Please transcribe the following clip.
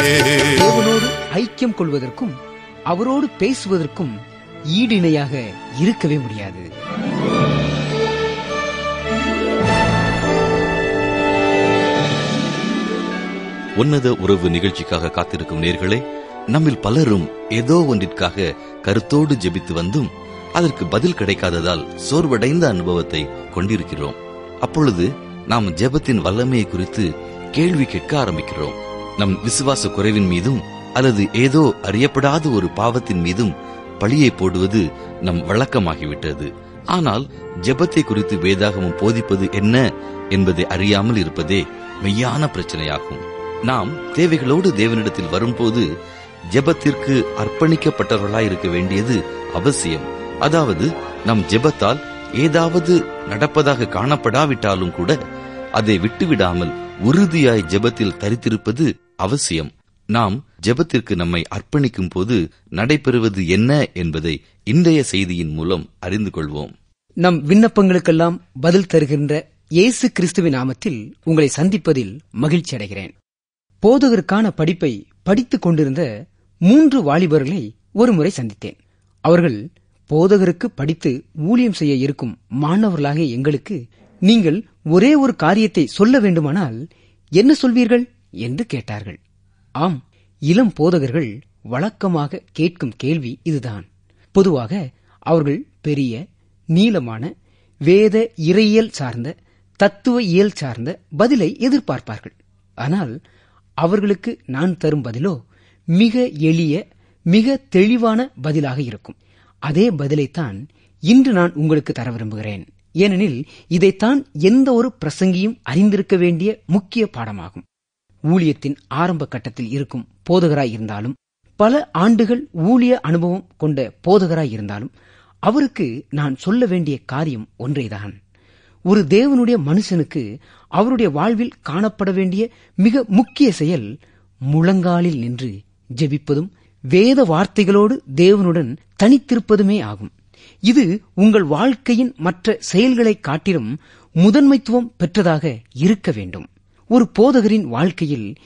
தேவனோடு ஐக்கியம் கொள்வதற்கும் அவரோடு பேசுவதற்கும் ஈடிணையாக இருக்கவே முடியாது உன்னத உறவு நிகழ்ச்சிக்காக காத்திருக்கும் நேர்களே நம்மில் பலரும் ஏதோ ஒன்றிற்காக கருத்தோடு ஜெபித்து வந்தும் அதற்கு பதில் கிடைக்காததால் சோர்வடைந்த அனுபவத்தை கொண்டிருக்கிறோம் அப்பொழுது நாம் ஜெபத்தின் வல்லமையை குறித்து கேள்வி கேட்க ஆரம்பிக்கிறோம் நம் விசுவாச குறைவின் மீதும் அல்லது ஏதோ அறியப்படாத ஒரு பாவத்தின் மீதும் பழியை போடுவது நம் வழக்கமாகிவிட்டது ஆனால் ஜெபத்தை குறித்து வேதாகமம் போதிப்பது என்ன என்பதை அறியாமல் இருப்பதே மெய்யான பிரச்சனையாகும் நாம் தேவைகளோடு தேவனிடத்தில் வரும்போது ஜெபத்திற்கு அர்ப்பணிக்கப்பட்டவர்களாய் இருக்க வேண்டியது அவசியம் அதாவது நம் ஜெபத்தால் ஏதாவது நடப்பதாக காணப்படாவிட்டாலும் கூட அதை விட்டுவிடாமல் உறுதியாய் ஜெபத்தில் தரித்திருப்பது அவசியம் நாம் ஜெபத்திற்கு நம்மை அர்ப்பணிக்கும் போது நடைபெறுவது என்ன என்பதை இன்றைய செய்தியின் மூலம் அறிந்து கொள்வோம் நம் விண்ணப்பங்களுக்கெல்லாம் பதில் தருகின்ற இயேசு கிறிஸ்துவின் நாமத்தில் உங்களை சந்திப்பதில் மகிழ்ச்சி அடைகிறேன் போதகருக்கான படிப்பை படித்துக் கொண்டிருந்த மூன்று வாலிபர்களை ஒருமுறை சந்தித்தேன் அவர்கள் போதகருக்கு படித்து ஊழியம் செய்ய இருக்கும் மாணவர்களாகிய எங்களுக்கு நீங்கள் ஒரே ஒரு காரியத்தை சொல்ல வேண்டுமானால் என்ன சொல்வீர்கள் என்று கேட்டார்கள் ஆம் இளம் போதகர்கள் வழக்கமாக கேட்கும் கேள்வி இதுதான் பொதுவாக அவர்கள் பெரிய நீளமான வேத இறையியல் சார்ந்த தத்துவ இயல் சார்ந்த பதிலை எதிர்பார்ப்பார்கள் ஆனால் அவர்களுக்கு நான் தரும் பதிலோ மிக எளிய மிக தெளிவான பதிலாக இருக்கும் அதே பதிலைத்தான் இன்று நான் உங்களுக்கு தர விரும்புகிறேன் ஏனெனில் இதைத்தான் எந்த ஒரு பிரசங்கியும் அறிந்திருக்க வேண்டிய முக்கிய பாடமாகும் ஊழியத்தின் ஆரம்ப கட்டத்தில் இருக்கும் போதகராய் இருந்தாலும் பல ஆண்டுகள் ஊழிய அனுபவம் கொண்ட போதகராய் இருந்தாலும் அவருக்கு நான் சொல்ல வேண்டிய காரியம் ஒன்றேதான் ஒரு தேவனுடைய மனுஷனுக்கு அவருடைய வாழ்வில் காணப்பட வேண்டிய மிக முக்கிய செயல் முழங்காலில் நின்று ஜெபிப்பதும் வேத வார்த்தைகளோடு தேவனுடன் தனித்திருப்பதுமே ஆகும் இது உங்கள் வாழ்க்கையின் மற்ற செயல்களை காட்டிலும் முதன்மைத்துவம் பெற்றதாக இருக்க வேண்டும் ஒரு போதகரின் வாழ்க்கையில்